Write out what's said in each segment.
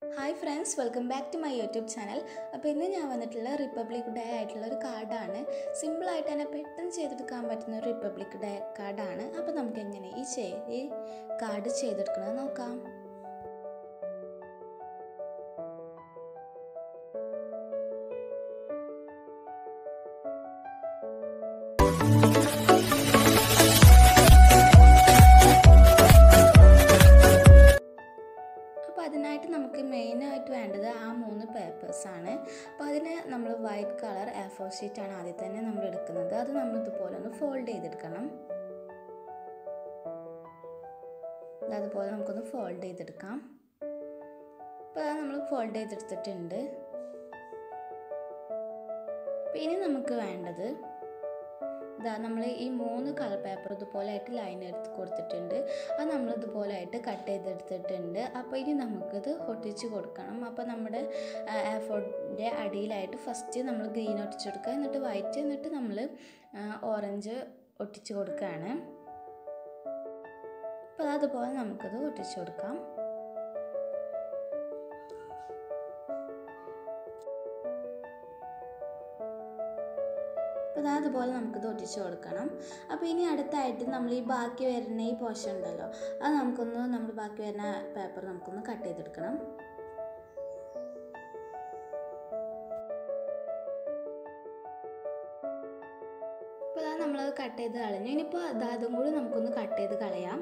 hi friends welcome back to my YouTube channel അപ്പോൾ ഇന്ന് ഞാൻ വന്നിട്ടുള്ള റിപ്പബ്ലിക് ഡേ ആയിട്ടുള്ള ഒരു കാർഡാണ് സിമ്പിളായിട്ട് തന്നെ പെട്ടെന്ന് ചെയ്തെടുക്കാൻ പറ്റുന്ന ഒരു റിപ്പബ്ലിക് ഡേ കാർഡാണ് അപ്പോൾ നമുക്ക് എങ്ങനെ ഈ ചേ ഈ കാർഡ് ചെയ്തെടുക്കുന്നത് നോക്കാം അപ്പോൾ അതിനായിട്ട് നമുക്ക് മെയിനായിട്ട് വേണ്ടത് ആ മൂന്ന് പേപ്പേഴ്സാണ് അപ്പോൾ അതിന് നമ്മൾ വൈറ്റ് കളർ എ ഫോർ ഷീറ്റാണ് ആദ്യം തന്നെ നമ്മൾ എടുക്കുന്നത് അത് നമ്മൾ ഇതുപോലെ ഒന്ന് ഫോൾഡ് ചെയ്തെടുക്കണം ഇത് അതുപോലെ നമുക്കൊന്ന് ഫോൾഡ് ചെയ്തെടുക്കാം അപ്പോൾ അത് നമ്മൾ ഫോൾഡ് ചെയ്തെടുത്തിട്ടുണ്ട് അപ്പോൾ ഇനി നമുക്ക് വേണ്ടത് ഇതാ നമ്മൾ ഈ മൂന്ന് കളർ പേപ്പർ ഇതുപോലെ ആയിട്ട് ലൈൻ എടുത്ത് കൊടുത്തിട്ടുണ്ട് അത് നമ്മൾ ഇതുപോലെ ആയിട്ട് കട്ട് ചെയ്തെടുത്തിട്ടുണ്ട് അപ്പോൾ ഇനി നമുക്കിത് ഒട്ടിച്ച് കൊടുക്കണം അപ്പോൾ നമ്മുടെ എഫോർഡിൻ്റെ അടിയിലായിട്ട് ഫസ്റ്റ് നമ്മൾ ഗ്രീൻ ഒട്ടിച്ച് കൊടുക്കുക എന്നിട്ട് വൈറ്റ് എന്നിട്ട് നമ്മൾ ഓറഞ്ച് ഒട്ടിച്ച് കൊടുക്കുകയാണ് അപ്പോൾ അതുപോലെ നമുക്കത് ഒട്ടിച്ച് കൊടുക്കാം അപ്പോൾ അതുപോലെ നമുക്കിത് ഒട്ടിച്ച് കൊടുക്കണം അപ്പോൾ ഇനി അടുത്തായിട്ട് നമ്മൾ ഈ ബാക്കി വരുന്ന ഈ പോർഷൻ ഉണ്ടല്ലോ അത് നമുക്കൊന്ന് നമ്മൾ ബാക്കി വരുന്ന പേപ്പർ നമുക്കൊന്ന് കട്ട് ചെയ്തെടുക്കണം അപ്പോൾ അതാ നമ്മളത് കട്ട് ചെയ്ത് കളഞ്ഞു ഇനിയിപ്പോൾ അത് അതും കൂടി നമുക്കൊന്ന് കട്ട് ചെയ്ത് കളയാം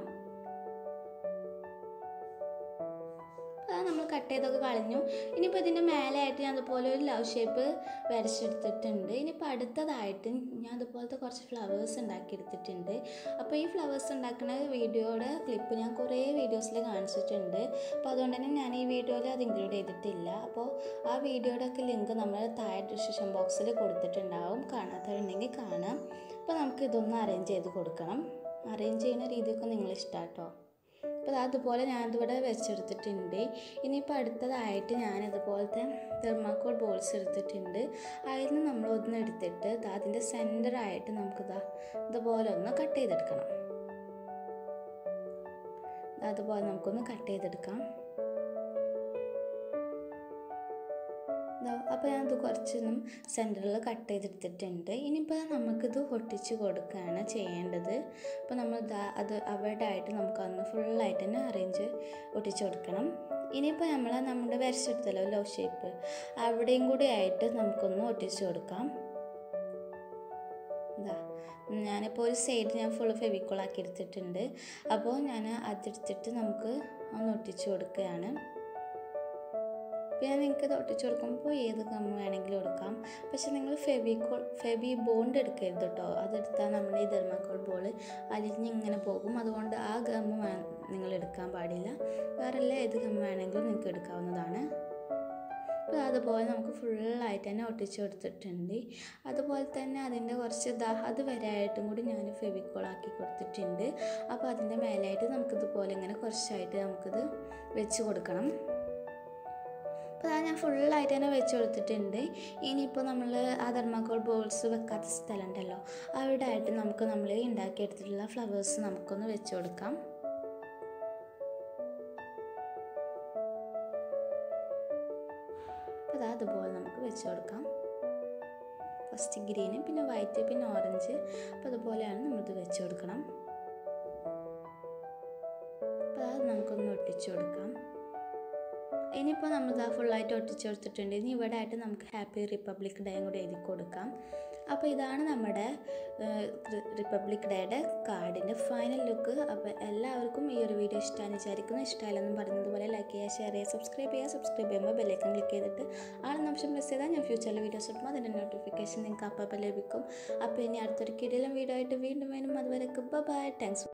നമ്മൾ കട്ട് ചെയ്തൊക്കെ കളഞ്ഞു ഇനിയിപ്പോൾ ഇതിൻ്റെ മേലെയായിട്ട് ഞാൻ അതുപോലെ ഒരു ലവ് ഷേപ്പ് വരച്ചെടുത്തിട്ടുണ്ട് ഇനിയിപ്പോൾ അടുത്തതായിട്ട് ഞാൻ അതുപോലത്തെ കുറച്ച് ഫ്ലവേഴ്സ് ഉണ്ടാക്കിയെടുത്തിട്ടുണ്ട് അപ്പോൾ ഈ ഫ്ലവേഴ്സ് ഉണ്ടാക്കുന്ന വീഡിയോയുടെ ക്ലിപ്പ് ഞാൻ കുറേ വീഡിയോസിൽ കാണിച്ചിട്ടുണ്ട് അപ്പോൾ അതുകൊണ്ട് തന്നെ ഞാൻ ഈ വീഡിയോയിൽ അത് ഇൻക്ലൂഡ് ചെയ്തിട്ടില്ല അപ്പോൾ ആ വീഡിയോയുടെ ഒക്കെ ലിങ്ക് നമ്മൾ താഴെ ഡിസ്ക്രിപ്ഷൻ ബോക്സിൽ കൊടുത്തിട്ടുണ്ടാവും കാണാത്തവരുണ്ടെങ്കിൽ കാണാം അപ്പോൾ നമുക്ക് ഇതൊന്ന് അറേഞ്ച് ചെയ്ത് കൊടുക്കണം അറേഞ്ച് ചെയ്യുന്ന രീതിയൊക്കെ നിങ്ങൾ ഇഷ്ടമാട്ടോ അപ്പോൾ അതുപോലെ ഞാനിതിവിടെ വെച്ചെടുത്തിട്ടുണ്ട് ഇനിയിപ്പോൾ അടുത്തതായിട്ട് ഞാനിതുപോലത്തെ തെർമാക്കോൾ ബോൾസ് എടുത്തിട്ടുണ്ട് അതിൽ നിന്ന് നമ്മൾ ഒന്ന് എടുത്തിട്ട് അതിൻ്റെ സെൻറ്ററായിട്ട് നമുക്കിതാ ഇതുപോലെ ഒന്ന് കട്ട് ചെയ്തെടുക്കണം അതുപോലെ നമുക്കൊന്ന് കട്ട് ചെയ്തെടുക്കാം അപ്പോൾ ഞാനത് കുറച്ചൊന്നും സെൻറ്ററിൽ കട്ട് ചെയ്തെടുത്തിട്ടുണ്ട് ഇനിയിപ്പോൾ നമുക്കിത് ഒട്ടിച്ച് കൊടുക്കുകയാണ് ചെയ്യേണ്ടത് അപ്പോൾ നമ്മൾ അത് അവിടെ ആയിട്ട് നമുക്കൊന്ന് ഫുള്ളായിട്ട് തന്നെ അറേഞ്ച് ഒട്ടിച്ച് കൊടുക്കണം ഇനിയിപ്പോൾ നമ്മൾ നമ്മുടെ വരച്ചെടുത്തല്ലോ ലോ ഷേപ്പ് അവിടെയും കൂടി ആയിട്ട് നമുക്കൊന്ന് ഒട്ടിച്ച് കൊടുക്കാം ഇതാ ഞാനിപ്പോൾ ഒരു സൈഡ് ഞാൻ ഫുൾ ഫെവിക്കോളാക്കി എടുത്തിട്ടുണ്ട് അപ്പോൾ ഞാൻ അതെടുത്തിട്ട് നമുക്ക് ഒന്ന് ഒട്ടിച്ച് കൊടുക്കുകയാണ് പിന്നെ നിങ്ങൾക്ക് ഇത് ഒട്ടിച്ച് കൊടുക്കുമ്പോൾ ഏത് ഗം വേണമെങ്കിലും എടുക്കാം പക്ഷെ നിങ്ങൾ ഫെവിക്കോൾ ഫെബി ബോണ്ട് എടുക്കരുത് കേട്ടോ അതെടുത്താൽ നമ്മുടെ ഈ തെർമാക്കോൾ ബോൾ അലിഞ്ഞ് ഇങ്ങനെ പോകും അതുകൊണ്ട് ആ ഗം നിങ്ങൾ എടുക്കാൻ പാടില്ല വേറെല്ലാം ഏത് ഗം വേണമെങ്കിലും നിങ്ങൾക്ക് എടുക്കാവുന്നതാണ് അപ്പോൾ അതുപോലെ നമുക്ക് ഫുള്ളായിട്ട് തന്നെ ഒട്ടിച്ച് കൊടുത്തിട്ടുണ്ട് അതുപോലെ തന്നെ അതിൻ്റെ കുറച്ച് ദാ അത് വരെയായിട്ടും കൂടി ഞാൻ ഫെവിക്കോൾ ആക്കി കൊടുത്തിട്ടുണ്ട് അപ്പോൾ അതിൻ്റെ മേലായിട്ട് നമുക്കിതുപോലെ ഇങ്ങനെ കുറച്ചായിട്ട് നമുക്കിത് വെച്ച് കൊടുക്കണം അപ്പോൾ അത് ഞാൻ ഫുള്ളായിട്ട് തന്നെ വെച്ച് കൊടുത്തിട്ടുണ്ട് ഇനിയിപ്പോൾ നമ്മൾ ആ തെർമാക്കോൾ ബോൾസ് വെക്കാത്ത സ്ഥലം ഉണ്ടല്ലോ അവിടെ ആയിട്ട് നമുക്ക് നമ്മൾ ഉണ്ടാക്കിയെടുത്തിട്ടുള്ള ഫ്ലവേഴ്സ് നമുക്കൊന്ന് വെച്ച് കൊടുക്കാം അപ്പോൾ അതുപോലെ നമുക്ക് വെച്ച് കൊടുക്കാം ഫസ്റ്റ് ഗ്രീന് പിന്നെ വൈറ്റ് പിന്നെ ഓറഞ്ച് അപ്പോൾ അതുപോലെയാണ് നമ്മളിത് വെച്ച് കൊടുക്കണം അപ്പോൾ അത് നമുക്കൊന്ന് ഒട്ടിച്ചു കൊടുക്കാം ഇനിയിപ്പോൾ നമ്മൾ ഇതാ ഫുള്ളായിട്ട് ഒട്ടിച്ച് കൊടുത്തിട്ടുണ്ട് ഇനി ഇവിടെ ആയിട്ട് നമുക്ക് ഹാപ്പി റിപ്പബ്ലിക് ഡേയും കൂടി എഴുതി കൊടുക്കാം അപ്പോൾ ഇതാണ് നമ്മുടെ റിപ്പബ്ലിക് ഡേയുടെ കാർഡിൻ്റെ ഫൈനൽ ലുക്ക് അപ്പോൾ എല്ലാവർക്കും ഈ ഒരു വീഡിയോ ഇഷ്ടമാണ് വിചാരിക്കുന്നു ഇഷ്ടമായില്ലെന്നും പറഞ്ഞതുപോലെ ലൈക്ക് ചെയ്യുക ഷെയർ ചെയ്യുക സബ്സ്ക്രൈബ് ചെയ്യുക സബ്സ്ക്രൈബ് ചെയ്യുമ്പോൾ ബെല്ലൈക്കൺ ക്ലിക്ക് ചെയ്തിട്ട് ആളെന്ന ഓപ്ഷൻ പ്രസ് ചെയ്താൽ ഞാൻ ഫ്യൂച്ചറിൽ വീഡിയോസ് ഇടുമ്പോൾ അതിൻ്റെ നോട്ടിഫിക്കേഷൻ നിങ്ങൾക്ക് അപ്പം ലഭിക്കും അപ്പോൾ ഇനി അടുത്തൊരു കിടിലം വീഡിയോ ആയിട്ട് വീണ്ടും വേണം അതുവരെ ബൈ താങ്ക്സ്